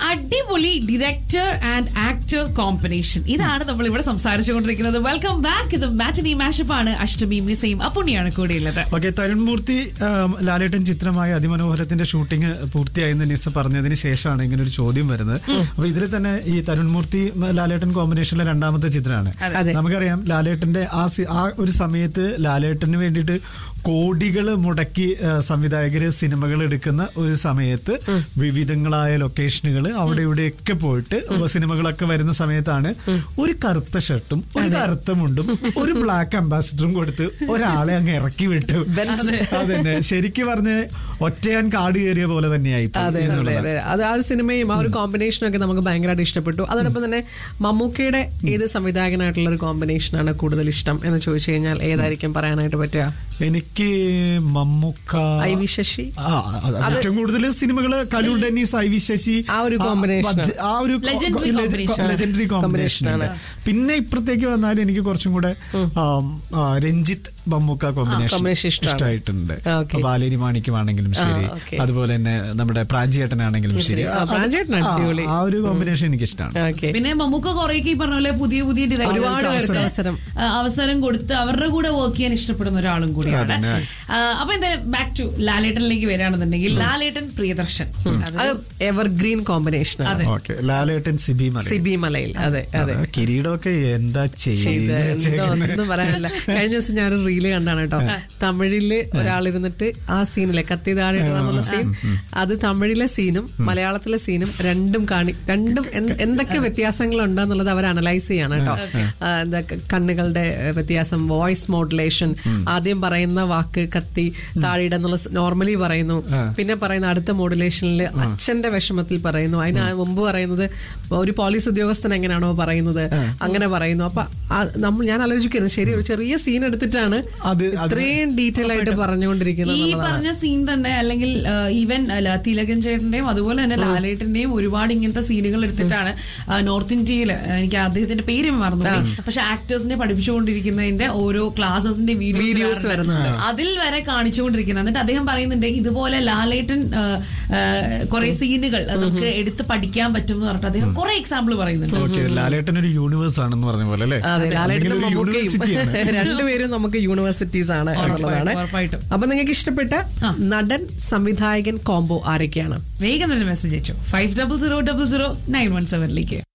അടിപൊളി director and actor combination ഇതാണ് നമ്മൾ ഇവിടെ സംസാരിച്ചുകൊണ്ടിരിക്കുന്നത് വെൽക്കം ബാക്ക് ഇത് മാറ്റിനി മാഷപ്പ് ആണ് അഷ്ടമിയും നിസയും അപ്പുണ്ണിയാണ് കൂടെയുള്ളത് ഓക്കെ തരുൺമൂർത്തി ആം, ലാലേട്ടൻ ചിത്രമായ അതിമനോഹരത്തിന്റെ ഷൂട്ടിംഗ് പൂർത്തിയായെന്ന് നിസ പറഞ്ഞതിന് ശേഷമാണ് ഇങ്ങനെ ഒരു ചോദ്യം വരുന്നത് അപ്പൊ ഇതിൽ തന്നെ ഈ തരുൺമൂർത്തി മ, ലാലേട്ടൻ കോമ്പിനേഷനിലെ രണ്ടാമത്തെ ചിത്രമാണ് അതെ. നമുക്കറിയാം ലാലേട്ടന്റെ ആ സി- ആ ഒരു സമയത്ത് ലാലേട്ടന് വേണ്ടിയിട്ട് കോടികൾ മുടക്കി ആ, സംവിധായകര് സിനിമകൾ എടുക്കുന്ന ഒരു സമയത്ത് വിവിധങ്ങളായ ലൊക്കേഷനുകൾ അവിടെ ഇവിടെയൊക്കെ പോയിട്ട് സിനിമകളൊക്കെ വരുന്ന സമയത്താണ് ഒരു കറുത്ത ഷർട്ടും ഒരു കറുത്ത മുണ്ടും ഒരു ബ്ലാക്ക് അംബാസിഡറും കൊടുത്ത് ഒരാളെ അങ്ങ് ഇറക്കി വിട്ടു അതന്നെ ശരിക്കും പറഞ്ഞ് ഒറ്റയാൻ കാട് കയറിയ പോലെ തന്നെയായി പോയി അതെ അതെ എന്നുള്ളതാണ്. അതെ അത് ആ ഒരു സിനിമയും ആ ഒരു കോമ്പിനേഷനും ഒക്കെ നമുക്ക് ഭയങ്കരമായിട്ട് ഇഷ്ടപ്പെട്ടു അതോടൊപ്പം തന്നെ മമ്മൂക്കയുടെ ഏത് സംവിധായകനായിട്ടുള്ള ഒരു കോമ്പിനേഷനാണ് കൂടുതൽ ഇഷ്ടം എന്ന് ചോദിച്ചു കഴിഞ്ഞാൽ ഏതായിരിക്കും പറയാനായിട്ട് പറ്റുക എനിക്ക് മമ്മൂക്ക ഐ വി ശശി ആ, അത് ഏറ്റവും കൂടുതൽ സിനിമകള് Kaloor Dennis I V Sasi ആ ഒരു combination. ആ, ആ ഒരു Legendary combination. Legendary combination Combination ആണ്. പിന്നെ ഇപ്പുറത്തേക്ക് വന്നാൽ എനിക്ക് കുറച്ചും കൂടെ ആം, ആ, രഞ്ജിത്ത് മമ്മൂക്ക കോമ്പിനേഷൻ combination ഇഷ്ടമാണ്. ഇഷ്ടമായിട്ടുണ്ട് Okay. ബാലേരി മാണിക്കുമാണെങ്കിലും ശരി ആ, okay. അതുപോലെ തന്നെ നമ്മുടെ പ്രാഞ്ചിയേട്ടനാണെങ്കിലും ശരി ആ, പ്രാഞ്ചിയേട്ടൻ ആ, അടിപൊളി. ആ ഒരു കോമ്പിനേഷൻ എനിക്ക് ഇഷ്ടമാണ് ഓക്കെ പിന്നെ മമ്മൂക്ക കുറേയൊക്കെ ഈ പറഞ്ഞ പോലെ പുതിയ പുതിയ ഒരുപാട് directors പേർക്ക് ക്ക് അവസരം. ആ, അവസരം കൊടുത്ത് അവരുടെ കൂടെ വർക്ക് ചെയ്യാൻ ഇഷ്ടപ്പെടുന്ന ഒരാളും കൂടിയാണ് അതന്നെ. ആ, അപ്പൊ എന്തായാലും ബാക്ക് ടു ലാലേട്ടനിലേക്ക് വരികയാണെന്നുണ്ടെങ്കിൽ ലാലേട്ടൻ പ്രിയദർശൻ അത് അത് എവർഗ്രീൻ കോമ്പിനേഷൻ ആണ് അതെ. ഓക്കെ ലാലേട്ടൻ സിബി മല സിബി മലയിൽ അതെ അതെ കിരീടമൊക്കെ എന്താ ചെയ്ത് ചെയ്ത് എന്തോ വെച്ചേക്കുന്നെ? ഒന്നും പറയാനില്ല കഴിഞ്ഞ ദിവസം ഞാനൊരു റീല് കണ്ടാണ് കേട്ടോ തമിഴില് ഒരാളിരുന്നിട്ട് ആ സീനിലെ കത്തി താഴെ ഇടണമെന്നുള്ള സീൻ അത് തമിഴിലെ സീനും മലയാളത്തിലെ സീനും രണ്ടും കാണി രണ്ടും എന്ത്- എന്തൊക്കെ വ്യത്യാസങ്ങളുണ്ട് എന്നുള്ളത് അവർ അനലൈസ് ചെയ്യാണ് കേട്ടോ ആ, എന്താ ക- കണ്ണുകളുടെ ഏഹ്, വ്യത്യാസം വോയിസ് മോഡുലേഷൻ ആദ്യം പറയുന്ന വാക്ക് കത്തി താഴെ എന്നുള്ള നോർമലി പറയുന്നു പിന്നെ പറയുന്ന അടുത്ത മോഡുലേഷനിൽ അച്ഛന്റെ വിഷമത്തിൽ പറയുന്നു അതിന് ആ മുമ്പ് പറയുന്നത് ഒരു പോലീസ് ഉദ്യോഗസ്ഥൻ എങ്ങനെയാണോ പറയുന്നത് അങ്ങനെ പറയുന്നു അപ്പൊ ആ നമ്മൾ ഞാൻ ആലോചിക്കുന്നത് ശരി ഒരു ചെറിയ സീൻ എടുത്തിട്ടാണ് അത് അത് ഇത്രയും ഡീറ്റെയിൽ ആയിട്ട് പറഞ്ഞുകൊണ്ടിരിക്കുന്നത് ഈ എന്നുള്ളതാണ്. പറഞ്ഞ സീൻ തന്നെ അല്ലെങ്കിൽ ഈവൻ തിലകൻ ചേട്ടന്റെയും അതുപോലെ തന്നെ ലാലേട്ടന്റെയും ഒരുപാട് ഇങ്ങനത്തെ സീനുകൾ എടുത്തിട്ടാണ് ആ, നോർത്ത് ഇന്ത്യയിൽ എനിക്ക് അദ്ദേഹത്തിന്റെ പേര് മറന്നു പക്ഷെ ആക്ടേഴ്സിനെ പഠിപ്പിച്ചുകൊണ്ടിരിക്കുന്നതിന്റെ ഓരോ ക്ലാസസിന്റെ Videos വീഡിയോസ് വരുന്നുണ്ട്. അതിൽ വരെ കാണിച്ചുകൊണ്ടിരിക്കുന്നത് എന്നിട്ട് അദ്ദേഹം പറയുന്നുണ്ട് ഇതുപോലെ ലാലേട്ടൻ കുറെ സീനുകൾ നമുക്ക് എടുത്ത് പഠിക്കാൻ പറ്റും എന്ന് പറഞ്ഞിട്ട് അദ്ദേഹം കുറെ എക്സാമ്പിൾ പറയുന്നുണ്ട് ഓക്കെ ലാലേട്ടൻ ഒരു യൂണിവേഴ്സ് ആണെന്ന് പറഞ്ഞ പോലെ അല്ലേ അതെ ലാലേട്ടനും അല്ലെങ്കിൽ ഒരു മമ്മൂക്കയും യൂണിവേഴ്സിറ്റിയാണ്. രണ്ടുപേരും നമുക്ക് യൂണിവേഴ്സിറ്റീസ് ആണ് എന്നുള്ളതാണ് ഉറപ്പായിട്ടും. അപ്പൊ നിങ്ങൾക്ക് ഇഷ്ടപ്പെട്ട നടൻ സംവിധായകൻ കോംബോ ആരൊക്കെയാണ് വേഗം തന്നെ മെസ്സേജ് അയച്ചു five double zero double zero nine one സെവനിലേക്ക്